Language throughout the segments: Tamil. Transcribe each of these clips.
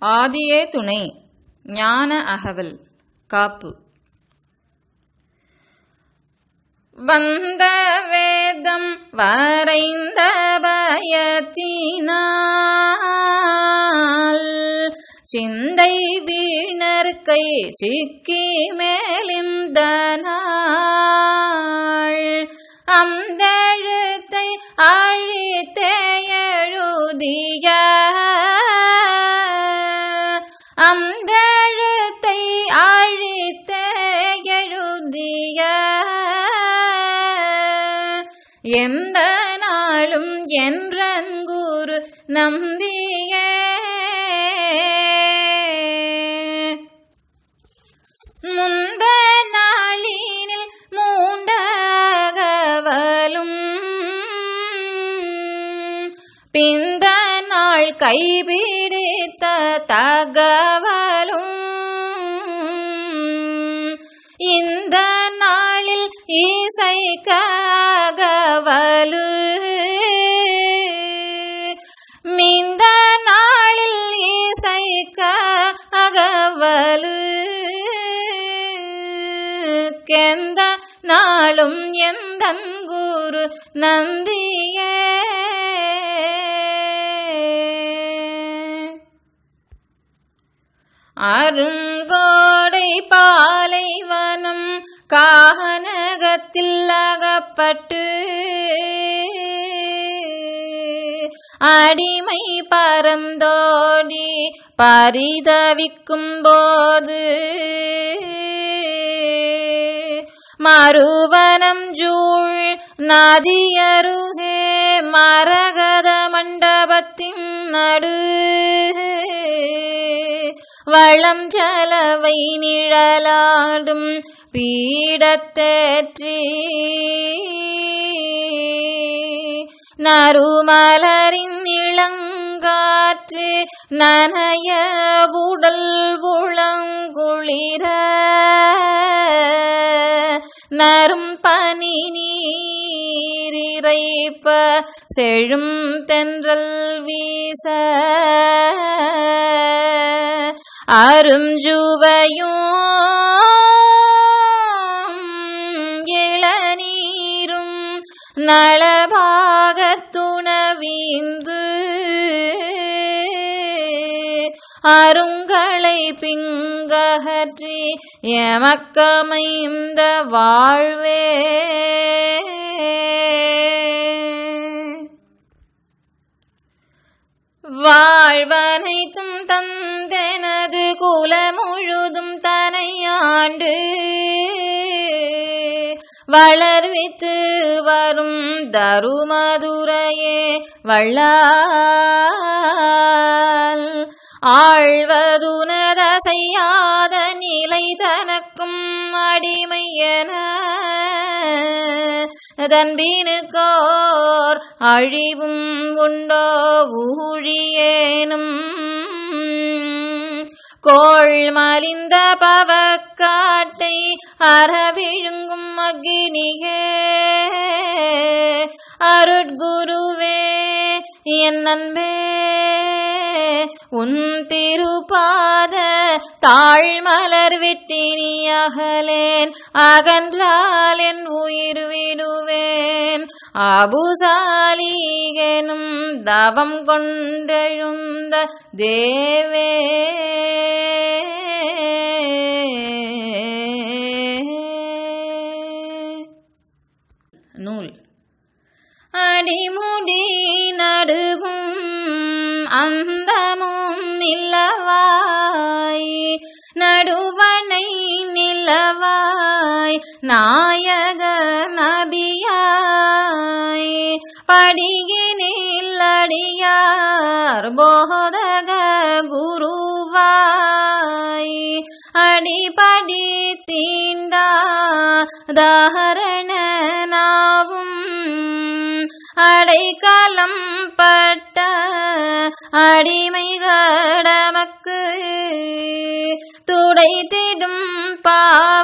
ஆதியே துணை ஞான அகவல் காப்பு வந்த வேதம் வரைந்த பயத்தினால் சிந்தை வீணர் கை சிக்கி மேலிந்த நாள் அந்தெழுத்தை அழித்தே எழுதிய அந்தெழுத்தை அழித்தே எழுதிய எந்த நாளும் என்றன் குரு நம்பியே முந்த நாளினில் மூண்டகவலும் பிந்த நாள் கைபிடித்த தகவலும் இந்த நாளில் இசைக்ககவலு மிந்த நாளில் இசைக்க அகவலு கெந்த நாளும் எந்தன் குரு நந்தியே அருங்கோடை பாலைவனம் கானகத்தில் அகப்பட்டு அடிமை பரந்தோடி பரிதவிக்கும் போது மறுவனம் ஜூழ் நதியருகே மரகத மண்டபத்தின் நடு வளம் ஜலவை நிழலாடும் பீடத்தேற்றி நறுமலரின் இளங்காற்று நனைய உடல் உளங்குளிர நரும் பனி நீரிறைப்ப செழும் தென்றல் வீச அருஞ்சுவையும் இளநீரும் நளபாகத்துணவீந்து அருங்களை பிங்ககற்றி எமக்கமைந்த வாழ்வே வாழ்வனைத்தும் தந்தெனது குல முழுதும் தனையாண்டு வளர்வித்து வரும் தருமதுரையே வள்ளால் ஆழ்வதுனதசையாத நிலை தனக்கும் அடிமை என தன்பினுக்கோர் அழிவும் உண்டோ ஊழியேனும் கோள் மலிந்த பவக்காட்டை அறவிழுங்கும் அக்னிகே அருட்குருவே என் அன்பே உன் திருப்பாத தாழ்மலர் விட்டினி அகலேன் அகன்றால் என் உயிர் விடுவேன் அபுசாலிகனும் தவம் கொண்டெழுந்த தேவே நூல் அடிமுடி நடுவும் அந்தமும் இல்லவாய் நடுவனை நிலவாய் நாயக நபியாய் படிகினில் அடியார் போதக குருவாய் அடிபடி தீண்டா தாரணனாவும் அடைக்கலம் பட்ட அடிமை கடமக்கு துடைத்திடும் பாவ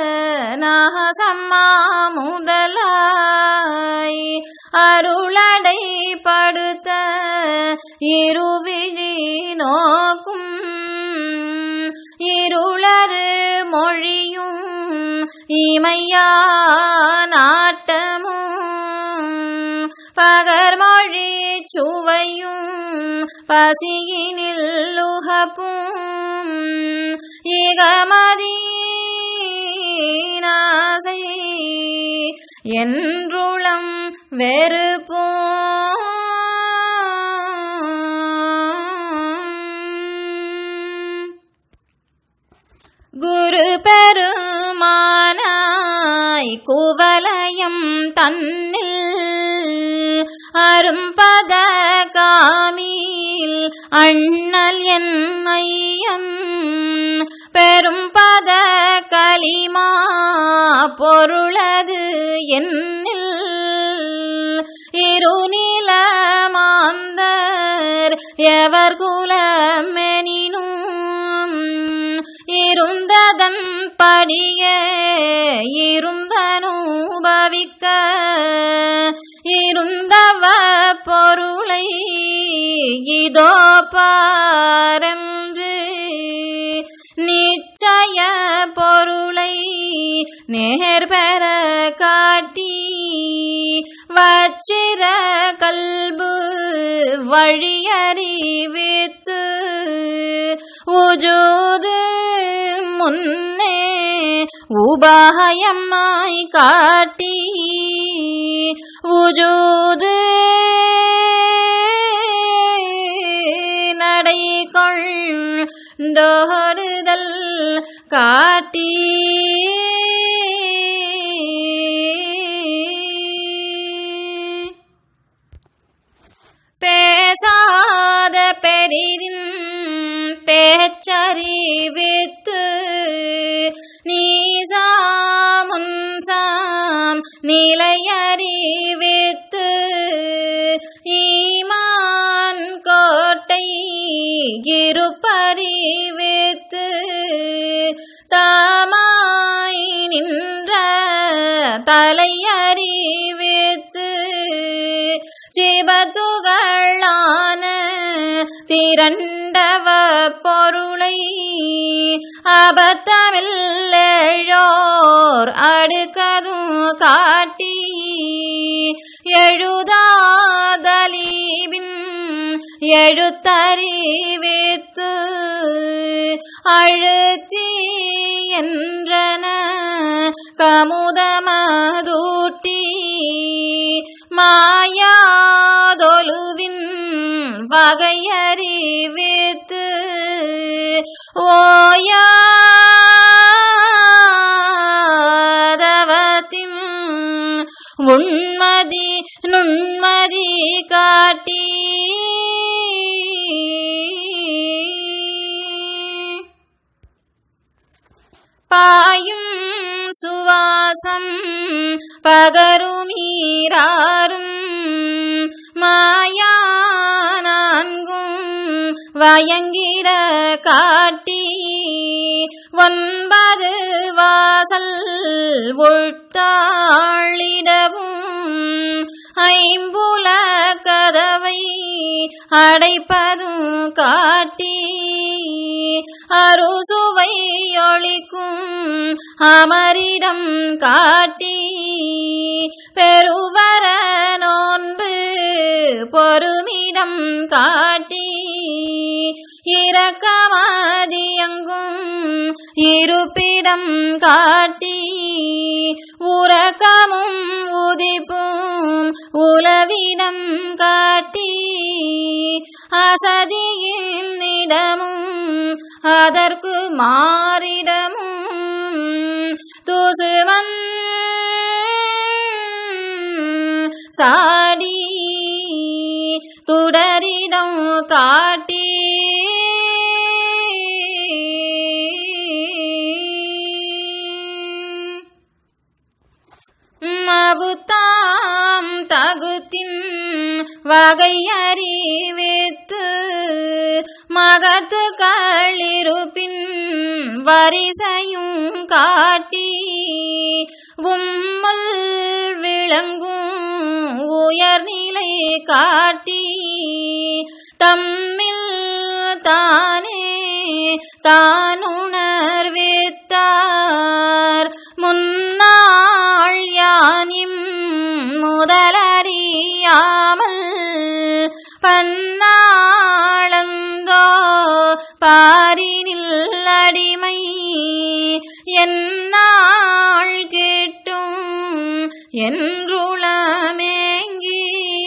நாசம்மா முதலாய் அருளடை முறைப்படுத்த இருவிழி நோக்கும் இருளறு மொழியும் இமையா நாட்டமும் பகர்மொழி சுவையும் பசியினில் உகப்பும் இகமதீனாசை என்றுளம் வெறுப்போம் குரு பெருமானாய் குவலயம் தன்னில் அரும்பத காமில் அண்ணல் என் ஐயன் பெரும் பத கலிமா பொருளது என்னில் இருநில மாந்தர் எவர் குலமெனினும் இருந்ததன் படிய இருந்தனுபவிக்க இருந்தவ பொருளை இதோ பாரன்று நிச்சய பொருளை நேர்பெற காட்டி வச்சிர கல்பு வழியறிவித்து உஜூது முன்னே உபாயமாய் காட்டி உஜூது நடை கொண்டோடுதல் காட்டி பேசாத பெரிதின் பேச்சறிவித்து நீசாமுன்சாம் நிலையறிவித்து ஈமான் கோட்டை இருப்பறிவித்து தாமாய் நின்ற தலையறிவித்து சிபத்துகளான திரண்டவ பொருளை அபத்தமில்லோர் அடுக்கதும் காட்டி எழுதாதலீபின் எழுத்தறிவித்து அழுத்தி என்றன கமுதமதூட்டி மாயாதொலுவின் வகையறிவித்து ஓயாதவத்தின் உண்மதி நுண்மதி காட்டி பாயும் சுவாசம் பகருமீராரும் மாயா நான்கும் வயங்கிட காட்டி ஒன்பது வாசல் உழ்த்தாளிடவும் ஐம்புல கதவை அடைப்பதும் காட்டி அறுசுவை ஒழிக்கும் அமரிடம் காட்டி பெருவர நோன்பு பொறுமிடம் காட்டி இரக்கமாதியங்கும் இருப்பிடம் காட்டி உறக்கமும் உதிப்பும் உலவிடம் காட்டி அசதியின் இடமும் அதற்கு மாறிடமும் துசுவன் சாடி துடரிடம் காட்டி மவுத்தாம் தகுத்தின் வகை அறிவித்து மகத்து களிருப்பின் வரிசையும் காட்டி உம்முல் விளங்கும் உயர்நிலை காட்டி தம்மில் தானே தானுணர்வித்தார் முன்னாள் யானிம் முதலறியாமல் பன்னாளந்தோ பாரினில் அடிமை என்னாள் கேட்டும் என்றுளமேங்கி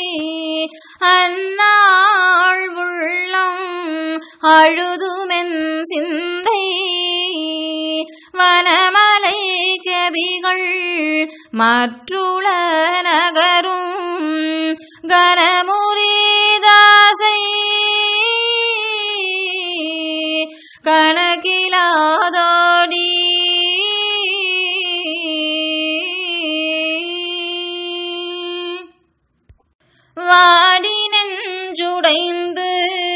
அந்நாள் உள்ளம் அழுதுமென் சிந்தை வனமலை கவிகள் மற்றுள நகரும் கனமுரிதாசை கணக்கிலாதோடி வாடி நெஞ்சுடைந்து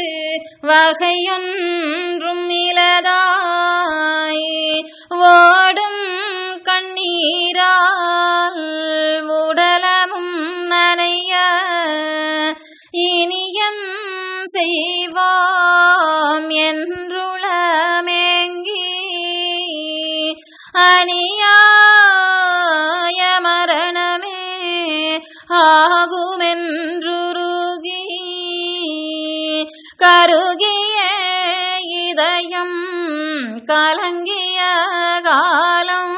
வகையொன்றும் இலதாய் ஓடும் கண்ணீரால் உடலமும் நனைய இனியன் செய்வோம் என்றுளமேங்கி அநியாய மரணமே ஆகுமென்றுருகி கருகிய இதயம் கலங்கிய காலம்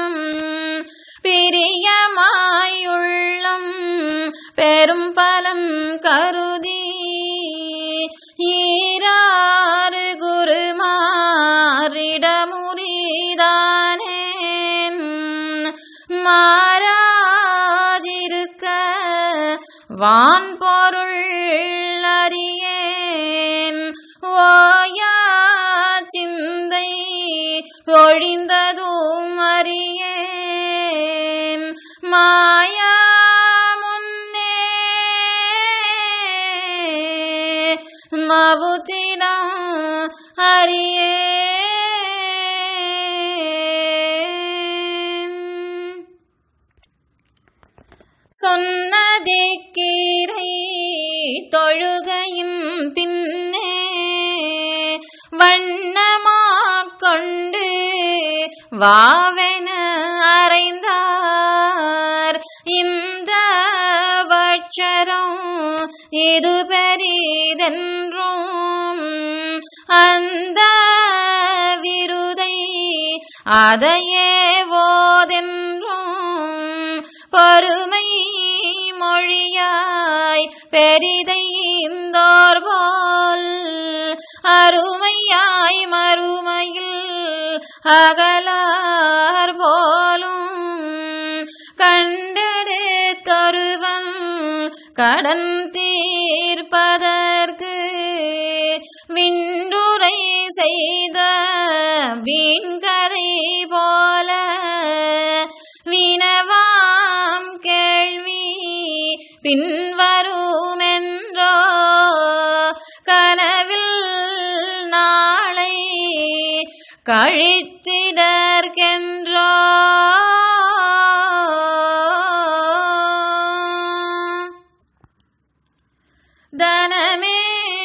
பிரியமாயுள்ளம் பெரும் பலம் கருதி ஈராறு குருமாரிடமுறிதானேன் மாறாதிருக்க வான் பொருள் அறியேன் ஓயா சிந்தை ஒழிந்ததும் அறியேன் மாயா முன்னே மவுத்திடம் அறியேன் சொன்னதிக்கீரை தொழுகையின் பின்னே வண்ணமாக் கொண்டு வாவென அறைந்தார் இந்த வட்சரம் இது பெரிதென்றும் அந்த விருதை அதையே ஓதென்றும் பொறுமை மொழியாய் பெரிதைந்தோர் போல் அருமையாய் மறுமையில் அகலார் போலும் கண்டெடுத்தொருவன் கடன் தீர்ப்பதற்கு விண்டுரை செய்த வீண்கரை போல வினவாம் கேள்வி பின்வருமென்றோ கனவில் நாளை கழித்திடற்கென்றோ தனமே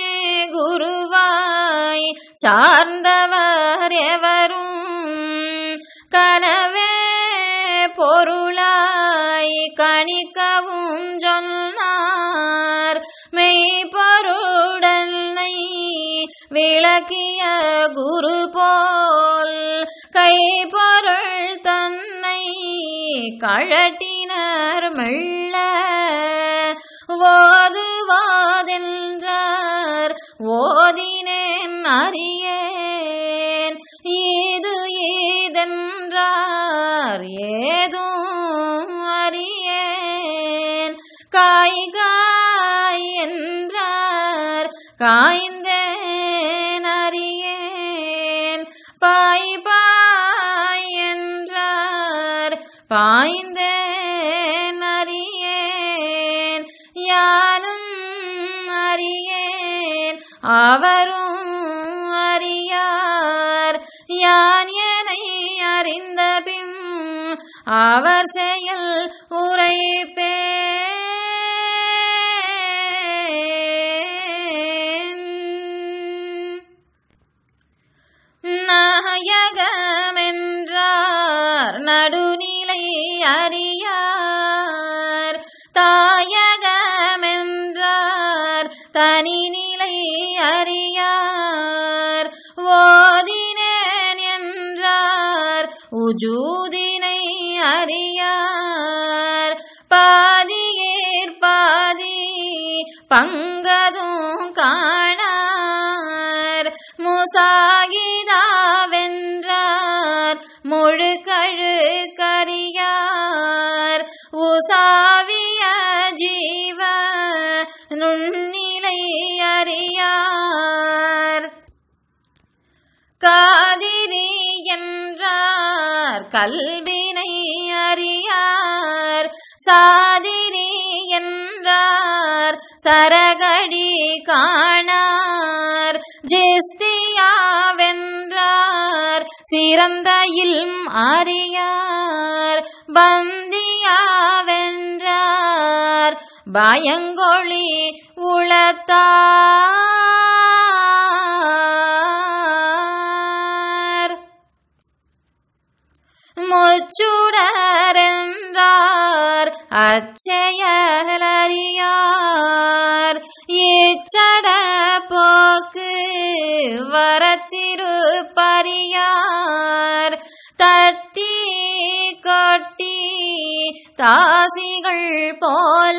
குருவாய் சார்ந்தவர் எவரும் கனவே பொருளாய் கணிக்கவும் சொன்னார் மெய்ப்பொருடனை விளக்கிய குரு போல் கைப்பொருள் தன்னை கழட்டினர் மெல்ல ஓதுவாதென்றார் ஓதினேன் அறியேன் இது ஈதென்றார் ஏதும் அறியேன் காய் காய் என்றார் காய்ந்தேன் அறியேன் பாய் பாய் என்றார் பாய்ந்தேன் அறியேன் யானும் அறியேன் அவரும் அறியார் யான் என்னை அறிந்த பின் அவர் செயல் உரைப்பேன் அறியார் ஓதினேன் என்றார் உஜூதினை அறியார் பாதியேர் பாதி பங்கதும் காணார் முசாகிதாவென்றார் முழுக்கழு கரியார் உசாவிய ஜீவ நுண்ணிலை அறியார் காதிரி என்றார் கல்வினை அறியார் சாதிரி என்றார் சரகடி காணார் ஜெஸ்தியாவென்றார் சிறந்த இல்ம் அறியார் பந்தியாவென்றார் பயங்கொழி உளத்தார் முச்சுடரென்றார் அச்செயலறியார் ஏச்சட போக்கு வரத்திருப்பறியார் தட்டி கொட்டி தாசிகள் போல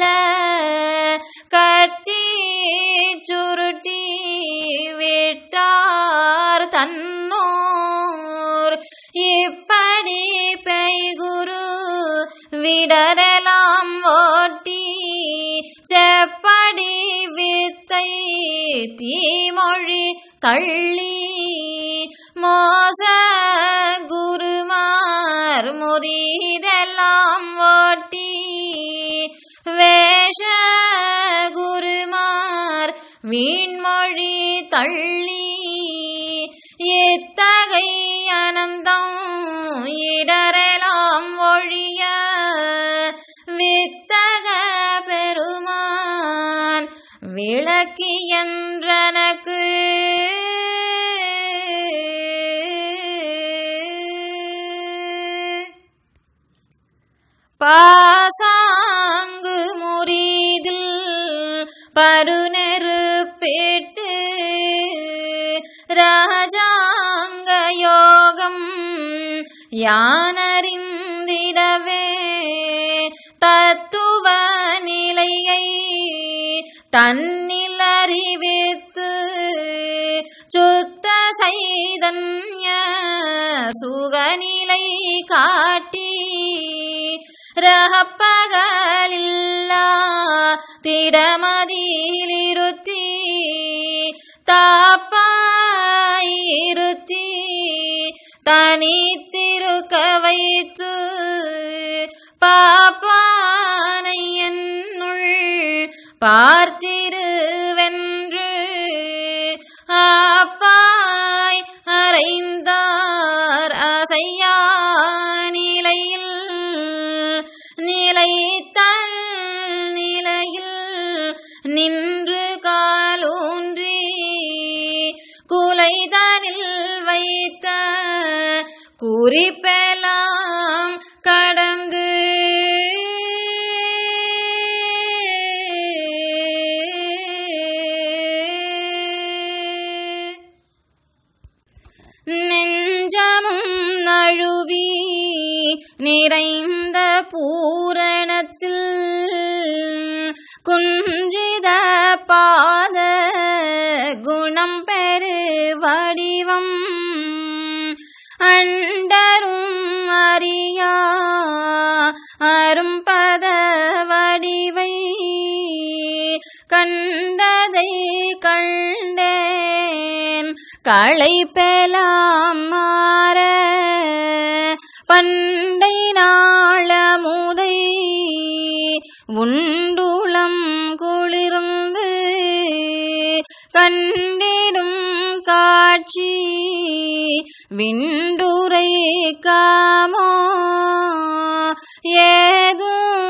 கட்டி சுருட்டி விட்டார் தன்னோர் இப்படி பெய்குரு விடரெலாம் ஓட்டி செப்படி வித்தை தீமொழி தள்ளி மோச குருமார் முறிதெல்லாம் ஓட்டி வேஷ குருமார் வீண்மொழி தள்ளி இத்தகை அனந்தம் இடரெலாம் ஒழிய வித்தக பெருமான் விளக்கி என்றனக்கு பாசாங்கு முறிதில் பருநெருப்பிட்டு ராஜாங்க யோகம் யானறிந்திடவே தத்துவ நிலையை தன்னில் அறிவித்து சுத்த சைதன்ய சுகநிலை காட்டி ரகப்பகலில்லா திடமதிலிருத்தி தாப்பாயிருத்தி தனித்திருக்க வைத்து பாப்பானை என்னுள் பார்த்திருவென்று ஆப்பாய் அறைந்தார் அசையா நிலையில் நிலைத்தல் நிலையில் நின்று காலூன்றி குலைதனில் வைத்த குறிப்பெல்லாம் கடந்து நெஞ்சமும் நழுவி நிறைந்த பூரணத்தில் குஞ்சித பாத குணம் பெரு வடிவம் அண்டரும் அறியா அரும்பத வடிவை கண்டதை கண்டேன் களை பெலாம் மாற பண்டை நாளமுதை உண்டுளம் குளிர்ந்து கண்டிடும் காட்சி விண்டுரை காமோ ஏதும்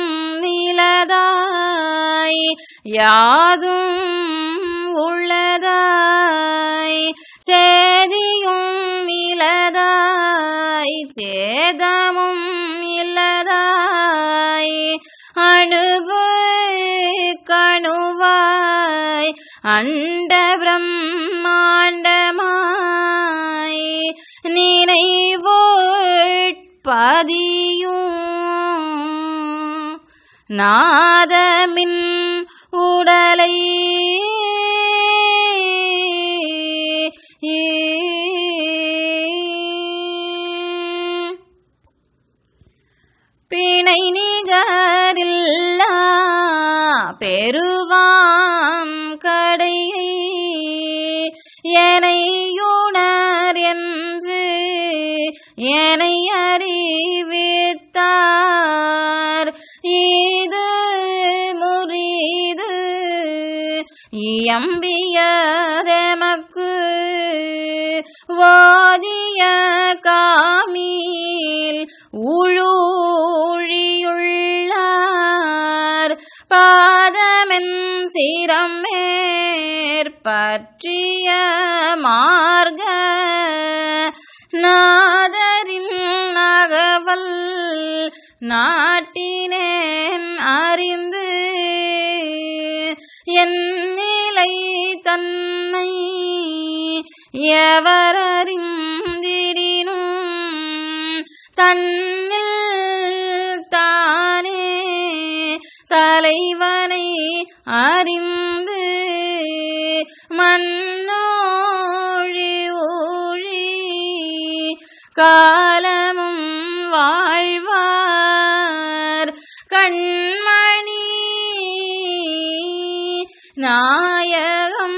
நிலதாய் யாதும் உள்ளதாய் சேதியும் இலதாய் சேதமும் இல்லதாய் அணுவு கணுவாய் அண்ட பிரம்மாண்டமாய் நினைவோட்பதியும் நாதமின் உடலை பிணை நிகரில்லா பெருவாம் கடையை எனையுணர் என்று என்னை அறிவித்தார் இது முறிது இயம்பியதெமக்கு வாதிய காமீல் ஊழூழியுள்ளார் பாதமென் சிரம் மேற்பற்றிய மார்க நாதரின் நகவல் நாட்டினேன் அறிந்து என் நிலை தன்னை எவரறிந்திடினும் தன்னில் தானே தலைவனை அறிந்து மன்னோழி ஊழி காலமும் வாழ்வார் கண்மணி நாயகம்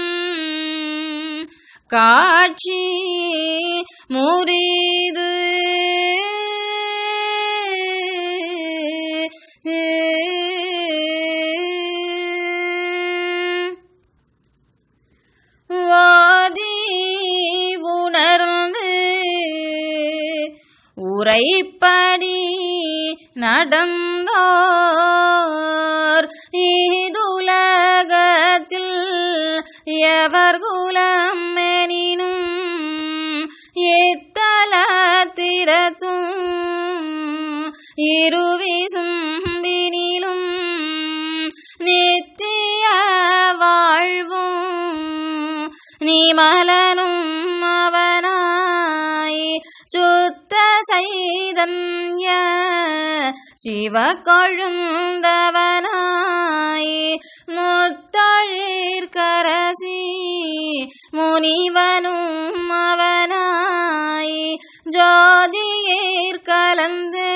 காட்சி முறிது வாதி உணர்ந்து உரைப்படி நடந்தோர் இதுலகத்தில் எவர் குலம் எனினும் எத்தலத்திரத்தும் இருவிசும்பினிலும் நித்திய வாழ்வும் நிமலனும் அவனாய் சுத்த சைதன்ய சிவ கொழுந்தவனாய் முத்தொழிற்கரசி முனிவனும் அவனாய் ஜோதியேர் கலந்தே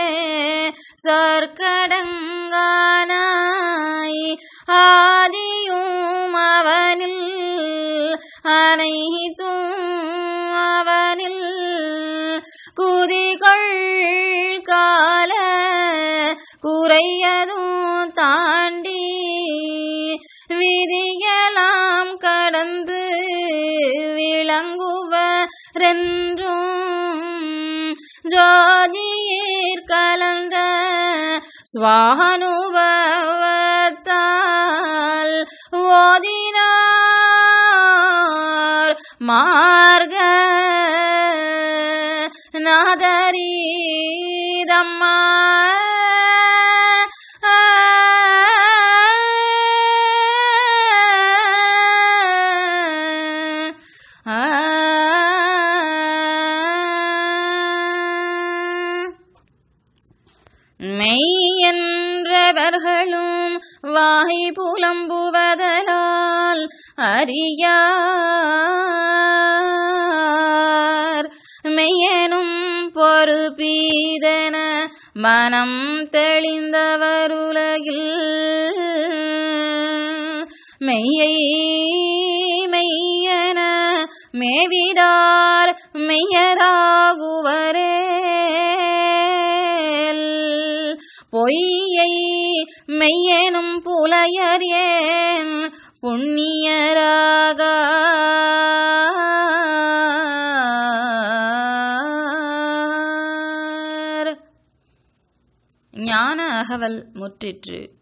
சொற்கடங்கானாய் ஆதியும் அவனில் அனைத்தும் அவனில் குதிகள் கால குறையதும் தாண்டி விதியலாம் கடந்து விளங்குவரென்றும் ஜோதியேர் கலந்த சுவானுபவத்தால் ஓதினார் மார்க நாதரீதம்மா மெய்யென்றவர்களும் வாய் புலம்புவதலால் அறியார் மெய்யனும் பொறுப்பீதன மனம் தெளிந்தவருலகில் மெய்யை மெய்யன மேவிடார் மெய்யராகுவரே பொய்யை மெய்யெனும் புலையர் ஏன் புண்ணியராக ஞான அகவல் முற்றிற்று